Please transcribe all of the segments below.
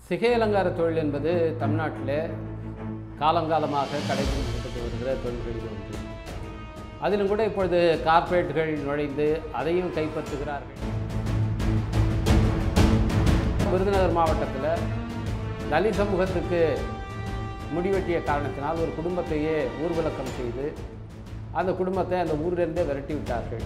சிகை அலங்கார தொழில் என்பது தமிழ்நாட்டில் காலங்காலமாக கடைபிடிக்கப்பட்டு வருகிற தொழில்களில் ஒன்று அதிலும் கூட இப்பொழுது கார்ப்பரேட்டுகள் நுழைந்து அதையும் கைப்பற்றுகிறார்கள் விருதுநகர் மாவட்டத்தில் தலித் சமூகத்துக்கு முடிவெட்டிய காரணத்தினால் ஒரு குடும்பத்தையே ஊர்விளக்கம் செய்து அந்த குடும்பத்தை அந்த ஊரிலிருந்தே விரட்டி விட்டார்கள்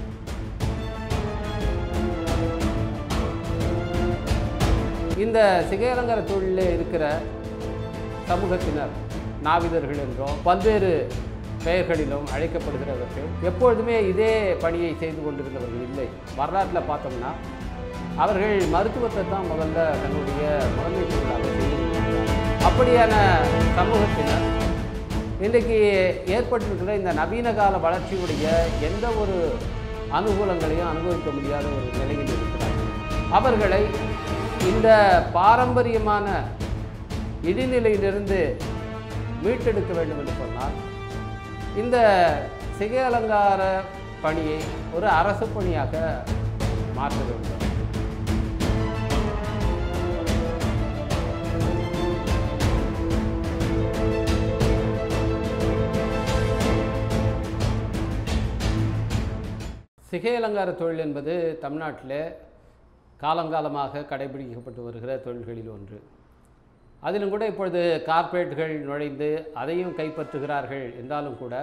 இந்த சிகை அலங்கார தொழிலில் இருக்கிற சமூகத்தினர் நாவிதர்கள் என்றும் பல்வேறு பெயர்களிலும் அழைக்கப்படுகிறவர்கள் எப்பொழுதுமே இதே பணியை செய்து கொண்டிருந்தவர்கள் இல்லை வரலாற்றில் பார்த்தோம்னா அவர்கள் மருத்துவத்தை தான் முதல்ல தன்னுடைய முதன்மை தொழிலாக செய்து கொண்டிருந்தார்கள். அப்படியான சமூகத்தினர் இன்றைக்கு ஏற்பட்டிருக்கிற இந்த நவீன கால வளர்ச்சியுடைய எந்த ஒரு அனுகூலங்களையும் அனுபவிக்க முடியாத ஒரு நிலையில் இருக்கிறார்கள் அவர்களை இந்த பாரம்பரியமான இடிநிலையிலிருந்து மீட்டெடுக்க வேண்டும் என்று சொன்னால் இந்த சிகை அலங்கார பணியை ஒரு அரசு பணியாக மாற்ற வேண்டும் சிகை அலங்கார தொழில் என்பது தமிழ்நாட்டில் காலங்காலமாக கடைபிடிக்கப்பட்டு வருகிற தொழில்களில் ஒன்று அதிலும் கூட இப்பொழுது கார்ப்பரேட்டுகள் நுழைந்து அதையும் கைப்பற்றுகிறார்கள் என்றாலும் கூட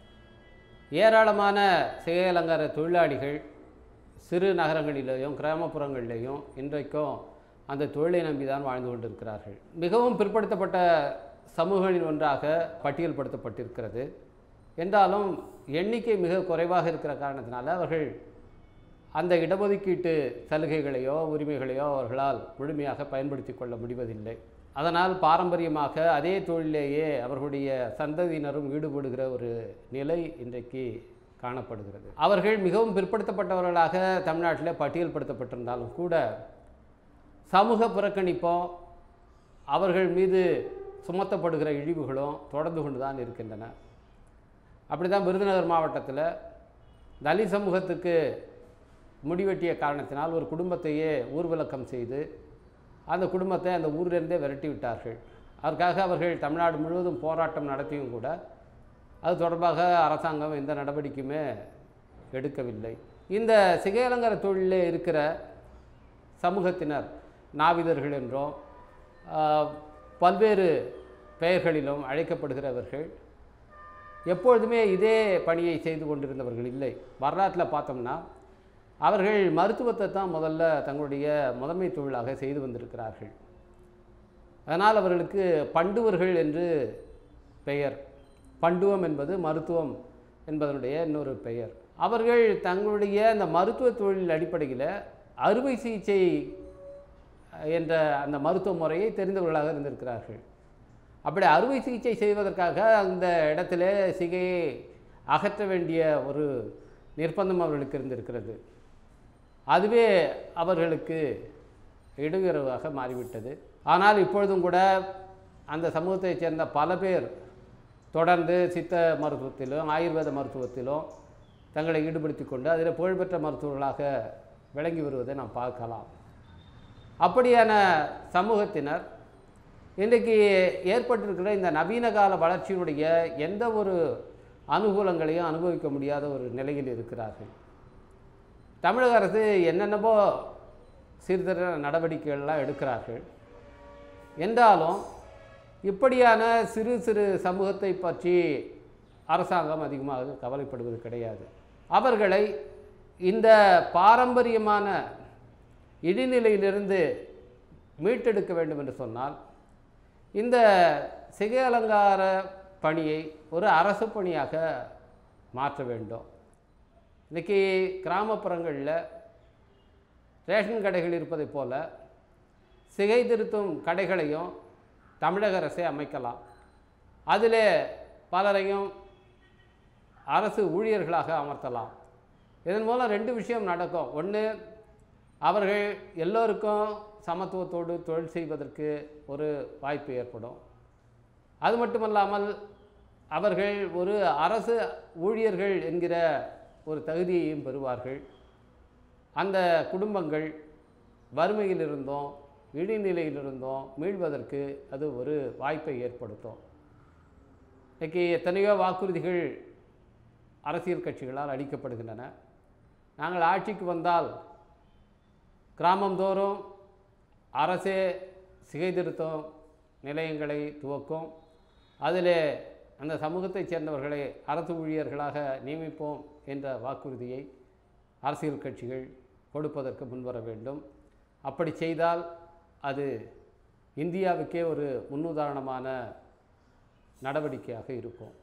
ஏராளமான சிகை அலங்கார தொழிலாளிகள் சிறு நகரங்களிலேயும் கிராமப்புறங்களிலேயும் இன்றைக்கும் அந்த தொழிலை நம்பி தான் வாழ்ந்து கொண்டிருக்கிறார்கள் மிகவும் பிற்படுத்தப்பட்ட சமூகங்களில் ஒன்றாக பட்டியல்படுத்தப்பட்டிருக்கிறது என்றாலும் எண்ணிக்கை மிக குறைவாக இருக்கிற காரணத்தினால அவர்கள் அந்த இடஒதுக்கீட்டு சலுகைகளையோ உரிமைகளையோ அவர்களால் முழுமையாக பயன்படுத்தி கொள்ள முடிவதில்லை அதனால் பாரம்பரியமாக அதே தொழிலேயே அவர்களுடைய சந்ததியினரும் ஈடுபடுகிற ஒரு நிலை இன்றைக்கு காணப்படுகிறது அவர்கள் மிகவும் பிற்படுத்தப்பட்டவர்களாக தமிழ்நாட்டில் பட்டியல்படுத்தப்பட்டிருந்தாலும் கூட சமூக புறக்கணிப்பும் அவர்கள் மீது சுமத்தப்படுகிற இழிவுகளும் தொடர்ந்து கொண்டு தான் இருக்கின்றன அப்படி தான் விருதுநகர் மாவட்டத்தில் தலித் சமூகத்துக்கு முடிவெட்டிய காரணத்தினால் ஒரு குடும்பத்தையே ஊர்விளக்கம் செய்து அந்த குடும்பத்தை அந்த ஊரிலிருந்தே விரட்டி விட்டார்கள் அதற்காக அவர்கள் தமிழ்நாடு முழுவதும் போராட்டம் நடத்தியும் கூட அது தொடர்பாக அரசாங்கம் எந்த நடவடிக்கையுமே எடுக்கவில்லை இந்த சிகை அலங்கார தொழிலில் இருக்கிற சமூகத்தினர் நாவிதர்கள் என்றும் ஆஹ், பல்வேறு பெயர்களிலும் அழைக்கப்படுகிறவர்கள் எப்பொழுதுமே இதே பணியை செய்து கொண்டிருந்தவர்கள் இல்லை வரலாற்றில் பார்த்தோம்னா அவர்கள் மருத்துவத்தை தான் முதல்ல தங்களுடைய முதன்மை தொழிலாக செய்து வந்திருக்கிறார்கள் அதனால் அவர்களுக்கு பண்டுவர்கள் என்று பெயர் பண்டுவம் என்பது மருத்துவம் என்பதனுடைய இன்னொரு பெயர் அவர்கள் தங்களுடைய அந்த மருத்துவ தொழில் அடிப்படையில் அறுவை சிகிச்சை என்ற அந்த மருத்துவ முறையை தெரிந்தவர்களாக இருந்திருக்கிறார்கள் அப்படி அறுவை சிகிச்சை செய்வதற்காக அந்த இடத்துல சிகையை அகற்ற வேண்டிய ஒரு நிர்பந்தம் அவர்களுக்கு இருந்திருக்கிறது அதுவே அவர்களுக்கு இடையூறாக மாறிவிட்டது ஆனால் இப்பொழுதும் கூட அந்த சமூகத்தைச் சேர்ந்த பல பேர் தொடர்ந்து சித்த மருத்துவத்திலும் ஆயுர்வேத மருத்துவத்திலும் தங்களை ஈடுபடுத்தி கொண்டு அதில் புகழ்பெற்ற மருத்துவர்களாக விளங்கி வருவதை நாம் பார்க்கலாம் அப்படியான சமூகத்தினர் இன்றைக்கு ஏற்பட்டிருக்கிற இந்த நவீன கால வளர்ச்சியினுடைய எந்த ஒரு அனுகூலங்களையும் அனுபவிக்க முடியாத ஒரு நிலையில் இருக்கிறார்கள் தமிழக அரசு என்னென்னவோ சீர்திருத்த நடவடிக்கைகள்லாம் எடுக்கிறார்கள் என்றாலும் இப்படியான சிறு சிறு சமூகத்தை பற்றி அரசாங்கம் அதிகமாக கவலைப்படுவது கிடையாது அவர்களை இந்த பாரம்பரியமான இடிநிலையிலிருந்து மீட்டெடுக்க வேண்டும் என்று சொன்னால் இந்த சிகை அலங்கார பணியை ஒரு அரசு பணியாக மாற்ற வேண்டும் இன்றைக்கி கிராமப்புறங்களில் ரேஷன் கடைகள் இருப்பதைப் போல சிகை திருத்தும் கடைகளையும் தமிழக அரசே அமைக்கலாம் அதில் பலரையும் அரசு ஊழியர்களாக அமர்த்தலாம் இதன் மூலம் ரெண்டு விஷயம் நடக்கும் ஒன்று அவர்கள் எல்லோருக்கும் சமத்துவத்தோடு தொழில் செய்வதற்கு ஒரு வாய்ப்பு ஏற்படும் அது மட்டுமல்லாமல் அவர்கள் ஒரு அரசு ஊழியர்கள் என்கிற ஒரு தகுதியையும் பெறுவார்கள் அந்த குடும்பங்கள் வறுமையில் இருந்தும் இழிநிலையிலிருந்தோம் மீள்வதற்கு அது ஒரு வாய்ப்பை ஏற்படுத்தும் இன்றைக்கி எத்தனையோ வாக்குறுதிகள் அரசியல் கட்சிகளால் அளிக்கப்படுகின்றன நாங்கள் ஆட்சிக்கு வந்தால் கிராமந்தோறும் அரசே சிகைதிருத்தம் நிலையங்களை துவக்கும் அதிலே அந்த சமூகத்தைச் சேர்ந்தவர்களை அரசு ஊழியர்களாக நியமிப்போம் என்ற வாக்குறுதியை அரசியல் கட்சிகள் கொடுப்பதற்கு முன்வர வேண்டும் அப்படி செய்தால் அது இந்தியாவுக்கே ஒரு முன்னுதாரணமான நடவடிக்கையாக இருக்கும்